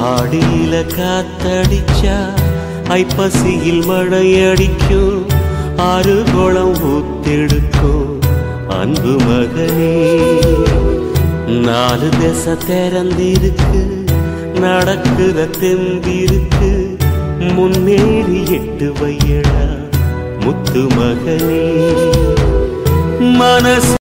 ஆடியில காத்தடிச்சா ஐப்பசியில் மழை அடிக்கும் ஆறு குளம் ஊத்தெடுக்கும் அன்பு மகனே நாலு திசை திறந்திருக்கு நடக்குற தெம்பிருக்கு முன்னேறி எட்டு வையடா முத்து மகனே மனசு